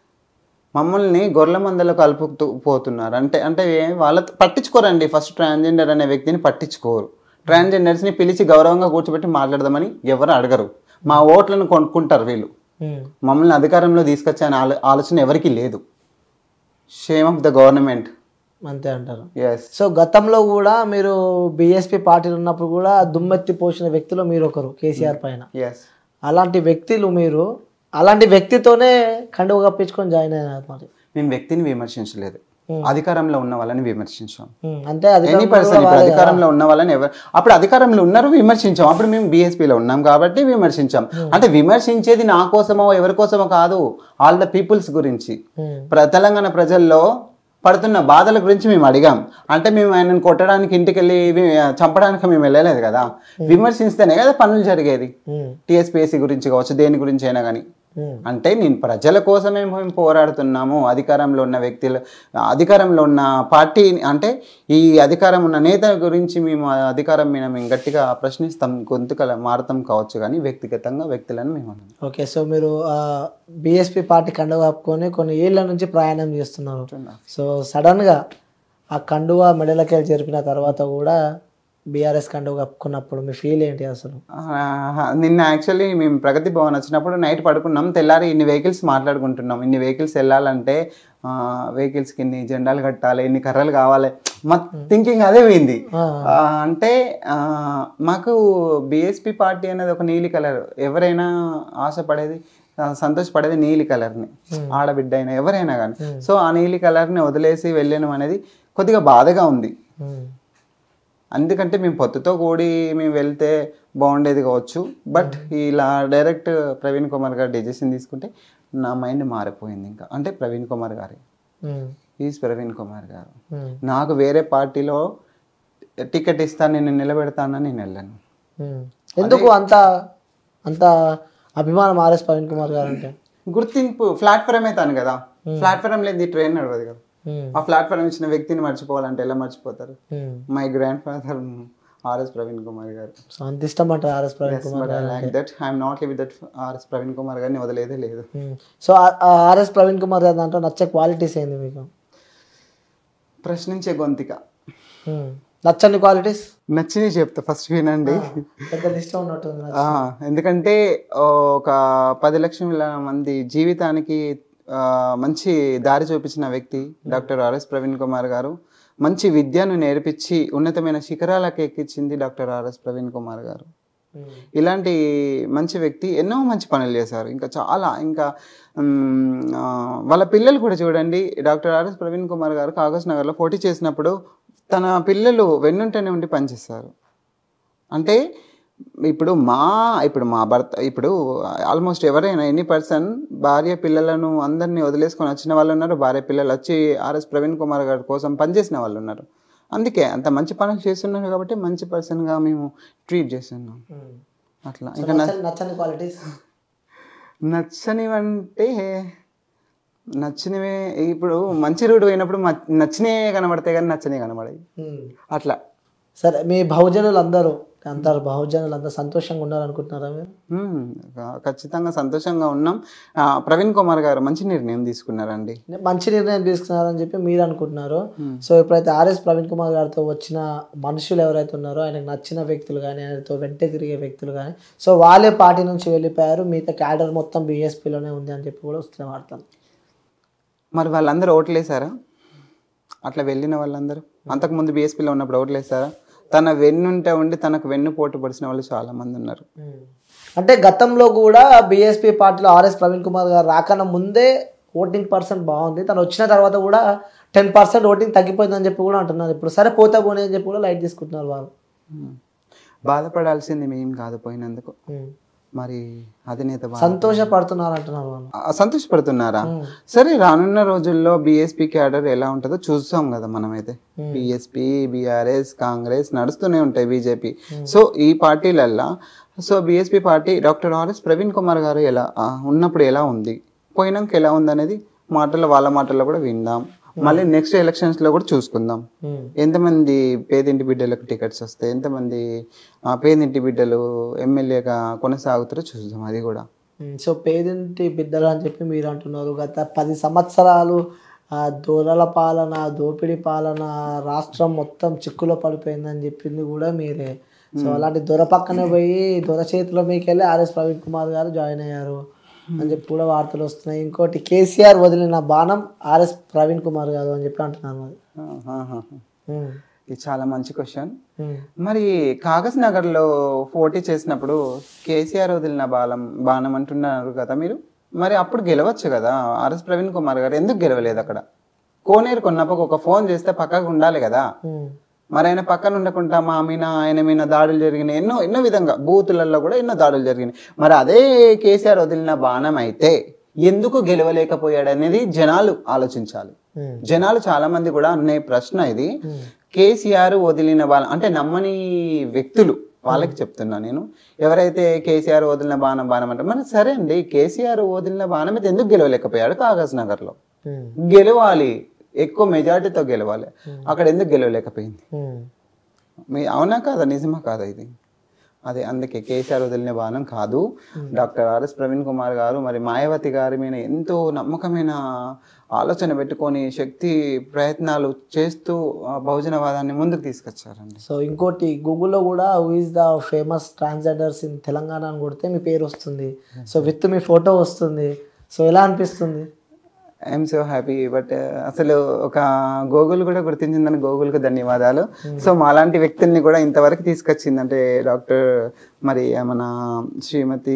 మమ్మల్ని గొర్రెల మందలో కలుపుతూ పోతున్నారు అంటే అంటే ఏ- వాళ్ళ పట్టించుకోరండి ఫస్ట్ ట్రాన్స్జెండర్ అనే వ్యక్తిని పట్టించుకోరు ట్రాన్స్జెండర్స్ని పిలిచి గౌరవంగా కూర్చోబెట్టి మాట్లాడదామని ఎవరు అడగరు మా ఓట్లను కొనుక్కుంటారు వీళ్ళు
Hmm.
మమ్మల్ని అధికారంలో తీసుకొచ్చే అనే ఆలో ఆలోచన ఎవరికీ లేదు షేమ్ ఆఫ్ ద గవర్నమెంట్
అంతే అంటారు
ఎస్
సో గతంలో కూడా మీరు బీఎస్పీ పార్టీలో ఉన్నప్పుడు కూడా దుమ్మెత్తి పోసిన వ్యక్తిలో మీరు ఒకరు కేసీఆర్ పైన
ఎస్
అలాంటి వ్యక్తులు మీరు అలాంటి వ్యక్తితోనే కండువ కప్పించుకొని జాయిన్ అయినారు మరి
మేము వ్యక్తిని విమర్శించలేదు అధికారంలో ఉన్న వాళ్ళని విమర్శించాం
ఉమ్, అంటే అది
ఎనీ పర్సన్ ఇప్పుడు అధికారంలో ఉన్న వాళ్ళని ఎవరు అప్పుడు అధికారంలో ఉన్నారు విమర్శించాం అప్పుడు మేము బీఎస్పీలో ఉన్నాం కాబట్టి విమర్శించాం అంటే విమర్శించేది నా కోసమో ఎవరి కోసమో కాదు ఆల్ ద పీపుల్స్ గురించి
ఉమ్,
ప్ర- తెలంగాణ ప్రజల్లో పడుతున్న బాధల గురించి మేము అడిగాం అంటే మేము ఆయనను కొట్టడానికి ఇంటికి వెళ్ళి వి- చంపడానికి మేము వెళ్ళలేదు కదా విమర్శిస్తేనే కదా పనులు జరిగేది
ఉమ్,
టీఎస్పీఎస్సీ గురించి కావచ్చు దేని గురించి అయినా కానీ
ఉమ్,
అంటే నేను ప్రజల కోసమే మేము పోరాడుతున్నాము అధికారంలో ఉన్న వ్యక్తులు అధికారంలో ఉన్న పార్టీ అంటే ఈ అధికారం ఉన్న నేత గురించి మేము ఆ అధికారం మీద మేము గట్టిగా ప్రశ్నిస్తాం గొంతుకల మారుతాం కావచ్చు కానీ వ్యక్తిగతంగా వ్యక్తులను మేము అనము.
ఓకే సో మీరు బిఎస్పి పార్టీ కండువ కప్పుకొని కొన్ని ఏళ్ళ నుంచి ప్రయాణం చేస్తున్నారు సో సడన్గా ఆ కండువ మెడలకెళ్ళి జరిపిన తర్వాత కూడా బీఆర్ఎస్ కండువ కప్పుకున్నప్పుడు మీ ఫీల్ ఏంటి అసలు
ఆహా, నిన్న యాక్చువల్లీ మేము ప్రగతి భవన్ వచ్చినప్పుడు నైట్ పడుకున్నాం తెల్లారి ఇన్ని వెహికల్స్ మాట్లాడుకుంటున్నాం ఇన్ని వెహికల్స్ వెళ్ళాలంటే వెహికల్స్కి ఇన్ని జెండాలు కట్టాలి ఇన్ని కర్రలు కావాలి మా థింకింగ్ అదే పోయింది
ఆ,
ఆ, అంటే ఆ, మాకు బిఎస్పి పార్టీ అనేది ఒక నీలి కలర్ ఎవరైనా ఆశపడేది ఆ, సంతోషపడేది నీలి కలర్ని ఆడబిడ్డ అయినా ఎవరైనా కానీ సో ఆ నీలి కలర్ని వదిలేసి వెళ్ళడం అనేది కొద్దిగా బాధగా ఉంది
ఉమ్,
అందుకంటే మేము పొత్తుతో కూడి మేము వెళ్తే బాగుండేది కావచ్చు బట్ ఇలా డైరెక్ట్ ప్రవీణ్ కుమార్ గారు డెసిషన్ తీసుకుంటే నా మైండ్ మారిపోయింది ఇంకా అంటే ప్రవీణ్ కుమార్ గారి
ఉమ్,
ఈజ్ ప్రవీణ్ కుమార్ గారు
ఉమ్,
నాకు వేరే పార్టీలో టికెట్ ఇస్తాను నేను నిలబెడతానని నేను వెళ్ళాను
ఉమ్. ఎందుకు అంత అంత అభిమానం ఆర్ఎస్ ప్రవీణ్ కుమార్ గారు అంటే
గుర్తింపు ప్లాట్ఫామ్ అవుతాను కదా ప్లాట్ఫామ్ లేదు ట్రైన్ నడవదు కదా
ఉమ్,
ఆ ప్లాట్ఫామ్ ఇచ్చిన వ్యక్తిని మర్చిపోవాలంటే ఎలా మర్చిపోతారు
um.
My grandfather RS Praveen Kumar గారు
సో అంత ఇష్టం అంటారు RS Praveen Kumar
but I like that I'm not live that RS Praveen Kumar గారిని వదిలేదే లేదు
ఉమ్. సో ఆ- ఆ ఆర్ఎస్ ప్రవీణ్ కుమార్ గారు దాంట్లో నచ్చే క్వాలిటీస్ ఏంది మీకు
ప్రశ్నించే గొంతిక
ఉమ్. నచ్చని క్వాలిటీస్
నచ్చినవి చెప్తా ఫస్ట్ వినండి
పెద్ద లిస్ట్ ఉన్నట్టుంది నాకు.
ఆ, ఎందుకంటే ఆ, ఒక పది లక్షల మంది జీవితానికి ఆ, మంచి దారి చూపించిన వ్యక్తి డాక్టర్ ఆర్ఎస్ ప్రవీణ్ కుమార్ గారు మంచి విద్యను నేర్పించి ఉన్నతమైన శిఖరాలకు ఎక్కించింది డాక్టర్ ఆర్ఎస్ ప్రవీణ్ కుమార్ గారు
ఉమ్.
ఇలాంటి మంచి వ్యక్తి ఎన్నో మంచి పనులు చేశారు ఇంకా చాలా ఇంకా మ్, ఆ, వాళ్ళ పిల్లలు కూడా చూడండి డాక్టర్ ఆర్ఎస్ ప్రవీణ్ కుమార్ గారు కాగజ్ నగర్లో పోటీ చేసినప్పుడు తన పిల్లలు వెన్నుంటనే ఉండి పనిచేస్తారు అంటే ఇప్పుడు మా ఇప్పుడు మా భర్త ఇప్పుడు ఆల్మోస్ట్ ఎవరైనా ఎనీ పర్సన్ భార్య పిల్లలను అందరినీ వదిలేసుకొని వచ్చిన వాళ్ళు ఉన్నారు భార్య పిల్లలు వచ్చి ఆర్ఎస్ ప్రవీణ్ కుమార్ గారి కోసం పనిచేసిన వాళ్ళు ఉన్నారు అందుకే అంత మంచి పనులు చేస్తున్నారు కాబట్టి మంచి పర్సన్గా మేము ట్రీట్ చేస్తున్నాం
ఉమ్.
అట్లా
సో
ఇంకా
నచ్చని నచ్చని క్వాలిటీస్
నచ్చనివంటే నచ్చినవే ఇప్పుడు మంచి రోడ్డు పోయినప్పుడు మ- నచ్చినవే కనబడతాయి కానీ నచ్చనివి కనబడాయి అట్లా
సరే మీ బహుజనులు అందరూ అందరు బహుజనులు అందరూ సంతోషంగా ఉన్నారనుకుంటున్నారా మీరు
మ్మ్. క- ఖచ్చితంగా సంతోషంగా ఉన్నాం ఆ, ప్రవీణ్ కుమార్ గారు మంచి నిర్ణయం తీసుకున్నారండి
మంచి నిర్ణయం తీసుకున్నారని చెప్పి మీరు అనుకుంటున్నారు సో ఇప్పుడైతే ఆర్ఎస్ ప్రవీణ్ కుమార్ గారితో వచ్చిన మనుషులు ఎవరైతే ఉన్నారో ఆయనకు నచ్చిన వ్యక్తులు కానీ ఆయనతో వెంట తిరిగే వ్యక్తులు కానీ సో వాళ్ళే పార్టీ నుంచి వెళ్ళిపోయారు మిగతా క్యాడర్ మొత్తం బీఎస్పీలోనే ఉంది అని చెప్పి కూడా వస్తున్న వార్తలు
మరి వాళ్ళందరూ ఓట్లేసారా అట్లా వెళ్ళిన వాళ్ళందరూ అంతకుముందు బీఎస్పీలో ఉన్నప్పుడు ఓట్లేసారా తన వెన్నుంటే ఉండి తనకు వెన్ను పోటు పడిచిన వాళ్ళు చాలా మంది ఉన్నారు
అంటే గతంలో కూడా బీఎస్పీ పార్టీలో ఆర్ఎస్ ప్రవీణ్ కుమార్ గారు రాకన్నా ముందే ఓటింగ్ పర్సెంట్ బాగుంది తను వచ్చిన తర్వాత కూడా టెన్ పర్సెంట్ ఓటింగ్ తగ్గిపోయిందని చెప్పి కూడా అంటున్నారు ఇప్పుడు సరే పోతే పోనీ అని చెప్పి కూడా లైట్ తీసుకుంటున్నారు వాళ్ళు
మ్మ్. బాధపడాల్సింది మేము కాదు పోయినందుకు
ఉమ్.
మరి అధినేత బా-
సంతోషపడుతున్నారు అంటున్నారు వాళ్ళు
ఆ, సంతోషపడుతున్నారా సరే రానున్న రోజుల్లో బీఎస్పీ క్యాడర్ ఎలా ఉంటుందో చూస్తాం కదా మనమైతే బీఎస్పీ బీఆర్ఎస్ కాంగ్రెస్ నడుస్తూనే ఉంటాయి బీజేపీ సో ఈ పార్టీలల్లా so BSP party doctor RS Praveen Kumar గారు ఎలా ఆ, ఉన్నప్పుడు ఎలా ఉంది పోయినాక ఎలా ఉంది అనేది మాటల్లో వాళ్ళ మాటల్లో కూడా విందాం మళ్ళీ నెక్స్ట్ ఎలక్షన్స్ లో కూడా చూసుకుందాం
ఉమ్.
ఎంతమంది పేదింటి బిడ్డలకు టికెట్స్ వస్తాయి ఎంతమంది ఆ, పేదింటి బిడ్డలు ఎమ్మెల్యేగా కొనసాగుతారో చూద్దాం అది కూడా
ఉమ్, సో పేదింటి బిడ్డలు అని చెప్పి మీరు అంటున్నారు గత పది సంవత్సరాలు ఆ, దొరల పాలన దోపిడీ పాలన రాష్ట్రం మొత్తం చిక్కులో పడిపోయిందని చెప్పింది కూడా మీరే సో అలాంటి దొర పక్కనే పోయి దొర చేతిలో మీకు వెళ్ళి ఆర్ఎస్ ప్రవీణ్ కుమార్ గారు జాయిన్ అయ్యారు అని చెప్పి కూడా వార్తలు వస్తున్నాయి ఇంకోటి కేసీఆర్ వదిలిన బాణం ఆర్ఎస్ ప్రవీణ్ కుమార్ గారు అని చెప్పి అంటున్నాను మరి
ఆహాహా.
ఉమ్,
ఇది చాలా మంచి క్వశ్చన్
ఉమ్,
మరి కాగజ్ నగర్లో పోటీ చేసినప్పుడు కేసీఆర్ వదిలిన బాలం బాణం అంటున్నారు కదా మీరు మరి అప్పుడు గెలవచ్చు కదా ఆర్ఎస్ ప్రవీణ్ కుమార్ గారు ఎందుకు గెలవలేదు అక్కడ కోనేరు కొన్నప్పుడు ఒక ఫోన్ చేస్తే పక్కకు ఉండాలి కదా
ఉమ్,
మరి ఆయన పక్కన ఉండకుండా మా మీద ఆయన మీద దాడులు జరిగినాయి ఎన్నో ఎన్నో విధంగా బూతులలో కూడా ఎన్నో దాడులు జరిగినాయి మరి అదే కేసీఆర్ వదిలిన బాణం అయితే ఎందుకు గెలవలేకపోయాడు అనేది జనాలు ఆలోచించాలి
ఉమ్,
జనాలు చాలా మంది కూడా అనే ప్రశ్న ఇది
ఉమ్,
కేసీఆర్ వదిలిన వాళ్ళ అంటే నమ్మని వ్యక్తులు వాళ్ళకి చెప్తున్నా నేను ఎవరైతే కేసీఆర్ వదిలిన బాణం బాణం అంటే మరి సరే అండి కేసీఆర్ వదిలిన బాణం అయితే ఎందుకు గెలవలేకపోయాడు కాగజ్ నగర్లో
ఉమ్,
గెలవాలి ఎక్కువ మెజార్టీతో గెలవాలి అక్కడ ఎందుకు గెలవలేకపోయింది
ఉమ్,
మీ అవునా కాదా నిజమా కాదా ఇది అదే అందుకే కేసీఆర్ వదిలిన బాణం కాదు డాక్టర్ ఆర్ఎస్ ప్రవీణ్ కుమార్ గారు మరి మాయావతి గారి మీద ఎంతో నమ్మకమైన ఆలోచన పెట్టుకొని శక్తి ప్రయత్నాలు చేస్తూ ఆ బహుజనవాదాన్ని ముందుకు తీసుకొచ్చారండి
సో ఇంకోటి గూగుల్లో కూడా who is the famous transgenders in Telangana అని కొడితే మీ పేరు వస్తుంది సో విత్ మీ ఫోటో వస్తుంది సో ఎలా అనిపిస్తుంది
ఐఎమ్ సో హ్యాపీ బట్ అసలు ఒక గూగుల్ కూడా గుర్తించిందని గూగుల్కి ధన్యవాదాలు సో మాలాంటి వ్యక్తుల్ని కూడా ఇంతవరకు తీసుకొచ్చింది అంటే డాక్టర్ మరి మన శ్రీమతి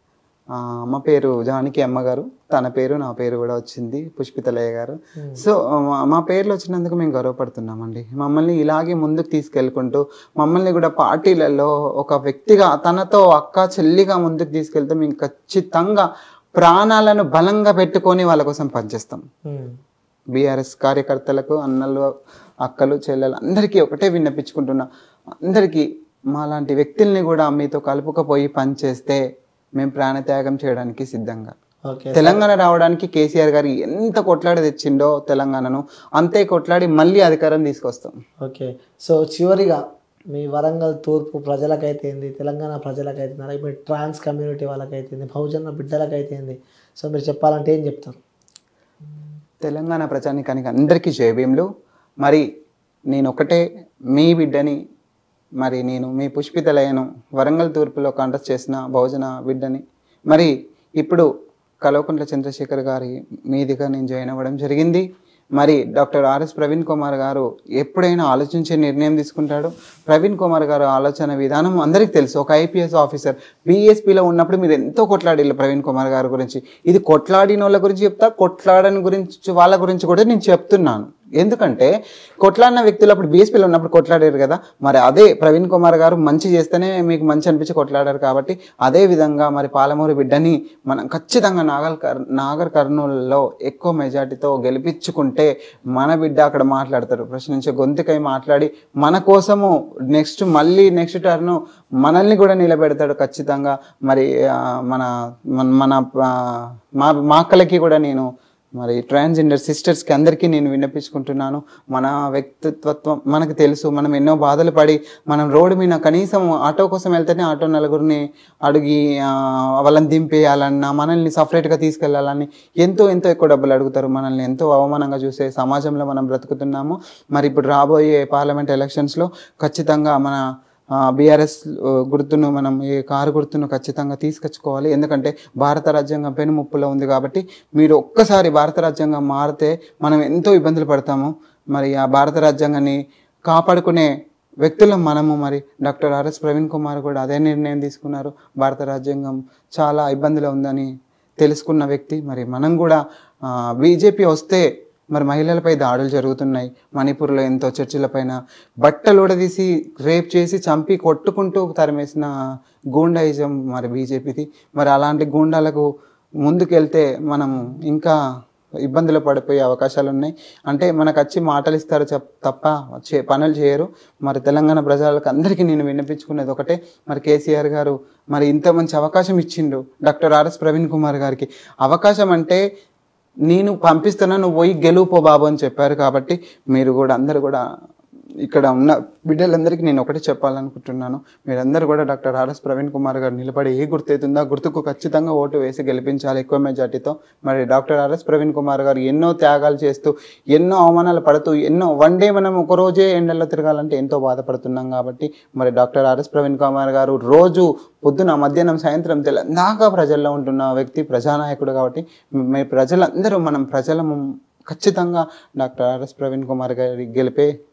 ఆ, అమ్మ పేరు జానకి అమ్మగారు తన పేరు నా పేరు కూడా వచ్చింది పుష్పితలయ్య గారు సో మా- మా పేర్లు వచ్చినందుకు మేము గర్వపడుతున్నామండి మమ్మల్ని ఇలాగే ముందుకు తీసుకెళ్ళుకుంటూ మమ్మల్ని కూడా పార్టీలలో ఒక వ్యక్తిగా తనతో అక్క చెల్లిగా ముందుకు తీసుకెళ్తే మేము ఖచ్చితంగా ప్రాణాలను బలంగా పెట్టుకొని వాళ్ళ కోసం పనిచేస్తాం
ఉమ్,
బీఆర్ఎస్ కార్యకర్తలకు అన్నలు అక్కలు చెల్లెలు అందరికీ ఒకటే విన్నపించుకుంటున్నా అందరికీ మాలాంటి వ్యక్తుల్ని కూడా మీతో కలుపుకపోయి పనిచేస్తే మేము ప్రాణత్యాగం చేయడానికి సిద్ధంగా
ఓకే
తెలంగాణ రావడానికి కేసీఆర్ గారు ఎంత కొట్లాడి తెచ్చిండో తెలంగాణను అంతే కొట్లాడి మళ్ళీ అధికారం తీసుకొస్తాం
ఓకే సో చివరిగా మీ వరంగల్ తూర్పు ప్రజలకైతే ఏంది తెలంగాణ ప్రజలకైతే అలాగే మీ ట్రాన్స్ కమ్యూనిటీ వాళ్ళకైతే ఏంది బహుజన బిడ్డలకైతే ఏంది సో మీరు చెప్పాలంటే ఏం చెప్తారు
తెలంగాణ ప్రజానికానికి అందరికీ జయభీములు మరి నేను ఒకటే మీ బిడ్డని మరి నేను మీ పుష్పితలయను వరంగల్ తూర్పులో కాంటెస్ట్ చేసిన బహుజన బిడ్డని మరి ఇప్పుడు కల్వకుంట్ల చంద్రశేఖర్ గారి మీదిగా నేను జాయిన్ అవ్వడం జరిగింది మరి డాక్టర్ ఆర్ఎస్ ప్రవీణ్ కుమార్ గారు ఎప్పుడైనా ఆలోచించే నిర్ణయం తీసుకుంటాడు ప్రవీణ్ కుమార్ గారు ఆలోచన విధానం అందరికీ తెలుసు ఒక ఐపీఎస్ ఆఫీసర్ బీఎస్పీలో ఉన్నప్పుడు మీరు ఎంతో కొట్లాడిల్లు ప్రవీణ్ కుమార్ గారి గురించి ఇది కొట్లాడిన వాళ్ళ గురించి చెప్తా కొట్లాడని గురించి వాళ్ళ గురించి కూడా నేను చెప్తున్నాను ఎందుకంటే కొట్లాడిన వ్యక్తులు అప్పుడు బీఎస్పీలో ఉన్నప్పుడు కొట్లాడారు కదా మరి అదే ప్రవీణ్ కుమార్ గారు మంచి చేస్తేనే మీకు మంచి అనిపించి కొట్లాడారు కాబట్టి అదే విధంగా మరి పాలమూరు బిడ్డని మనం ఖచ్చితంగా నాగల్ కర్ నాగర్ కర్నూలులో ఎక్కువ మెజార్టీతో గెలిపించుకుంటే మన బిడ్డ అక్కడ మాట్లాడతారు ప్రశ్నించే గొంతుకై మాట్లాడి మన కోసము నెక్స్ట్ మళ్ళీ నెక్స్ట్ టర్న్ మనల్ని కూడా నిలబెడతాడు ఖచ్చితంగా మరి ఆ, మన మన మన ఆ, మా మా అక్కలకి కూడా నేను మరి ట్రాన్స్జెండర్ సిస్టర్స్కి అందరికీ నేను విన్నపించుకుంటున్నాను మన వ్యక్తిత్వం మనకు తెలుసు మనం ఎన్నో బాధలు పడి మనం రోడ్డు మీద కనీసం ఆటో కోసం వెళ్తేనే ఆటో నలుగురిని అడిగి ఆ, వాళ్ళని దింపేయాలన్నా మనల్ని సపరేట్గా తీసుకెళ్ళాలని ఎంతో ఎంతో ఎక్కువ డబ్బులు అడుగుతారు మనల్ని ఎంతో అవమానంగా చూసే సమాజంలో మనం బ్రతుకుతున్నాము మరి ఇప్పుడు రాబోయే పార్లమెంట్ ఎలక్షన్స్లో ఖచ్చితంగా మన బీఆర్ఎస్ గుర్తును మనం ఈ కారు గుర్తును ఖచ్చితంగా తీసుకొచ్చుకోవాలి ఎందుకంటే భారత రాజ్యాంగం పెనుముప్పులో ఉంది కాబట్టి మీరు ఒక్కసారి భారత రాజ్యాంగం మారితే మనం ఎంతో ఇబ్బందులు పడతాము మరి ఆ భారత రాజ్యాంగాన్ని కాపాడుకునే వ్యక్తులం మనము మరి డాక్టర్ ఆర్ఎస్ ప్రవీణ్ కుమార్ కూడా అదే నిర్ణయం తీసుకున్నారు భారత రాజ్యాంగం చాలా ఇబ్బందిలో ఉందని తెలుసుకున్న వ్యక్తి మరి మనం కూడా బీజేపీ వస్తే మరి మహిళలపై దాడులు జరుగుతున్నాయి మణిపూర్లో ఎంతో చర్చిలపైన బట్టలు ఉడదీసి రేప్ చేసి చంపి కొట్టుకుంటూ తరిమేసిన గూండాయిజం మరి బీజేపీది మరి అలాంటి గూండాలకు ముందుకెళ్తే మనం ఇంకా ఇబ్బందులు పడిపోయే అవకాశాలు ఉన్నాయి అంటే మనకు వచ్చి మాటలు ఇస్తారు చెప్ తప్ప చే పనులు చేయరు మరి తెలంగాణ ప్రజలకు అందరికీ నేను విన్నపించుకునేది ఒకటే మరి కేసీఆర్ గారు మరి ఇంత మంచి అవకాశం ఇచ్చిండు డాక్టర్ ఆర్ఎస్ ప్రవీణ్ కుమార్ గారికి అవకాశం అంటే నేను పంపిస్తున్నా నువ్వు పోయి గెలుపో బాబు అని చెప్పారు కాబట్టి మీరు కూడా అందరు కూడా ఇక్కడ ఉన్న బిడ్డలందరికీ నేను ఒకటే చెప్పాలనుకుంటున్నాను మీరందరూ కూడా డాక్టర్ ఆర్ఎస్ ప్రవీణ్ కుమార్ గారు నిలబడి ఏ గుర్తు అవుతుందో ఆ గుర్తుకు ఖచ్చితంగా ఓటు వేసి గెలిపించాలి ఎక్కువ మెజార్టీతో మరి డాక్టర్ ఆర్ఎస్ ప్రవీణ్ కుమార్ గారు ఎన్నో త్యాగాలు చేస్తూ ఎన్నో అవమానాలు పడుతూ ఎన్నో వన్ డే మనం ఒక రోజే ఎండల్లో తిరగాలంటే ఎంతో బాధపడుతున్నాం కాబట్టి మరి డాక్టర్ ఆర్ఎస్ ప్రవీణ్ కుమార్ గారు రోజు పొద్దున మధ్యాహ్నం సాయంత్రం తెలంగాణ ప్రజల్లో ఉంటున్న వ్యక్తి ప్రజానాయకుడు కాబట్టి మీ ప్రజలందరూ మనం ప్రజలము ఖచ్చితంగా డాక్టర్ ఆర్ఎస్ ప్రవీణ్ కుమార్ గారి గెలిపే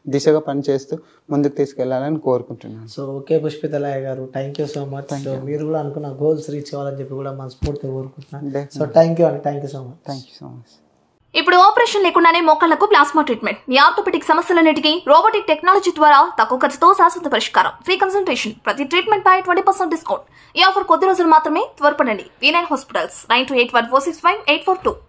దిశగా పనిచేస్తూ ముందుకు తీసుకెళ్లాలని కోరుకుంటున్నాను
సో ఓకే పుష్పితలయ్య గారు thank you so much so మీరు కూడా అనుకున్న గోల్స్ రీచ్ అవ్వాలని చెప్పి కూడా మనస్ఫూర్తిగా కోరుకుంటున్నాను సో థ్యాంక్ యూ అండి thank you so much
thank you so much
ఇప్పుడు ఆపరేషన్ లేకుండానే మోకాళ్లకు ప్లాస్మా ట్రీట్మెంట్ మీ ఆర్థోపెటిక్ సమస్యలన్నిటికీ రోబోటిక్ టెక్నాలజీ ద్వారా తక్కువ ఖర్చుతో శాశ్వత పరిష్కారం ఫ్రీ కన్సల్టేషన్ ప్రతి ట్రీట్మెంట్ పై ట్వంటీ పర్సెంట్ డిస్కౌంట్ ఈ ఆఫర్ కొద్ది రోజులు మాత్రమే త్వరపడండి V nine hospitals nine two eight one four six five eight four two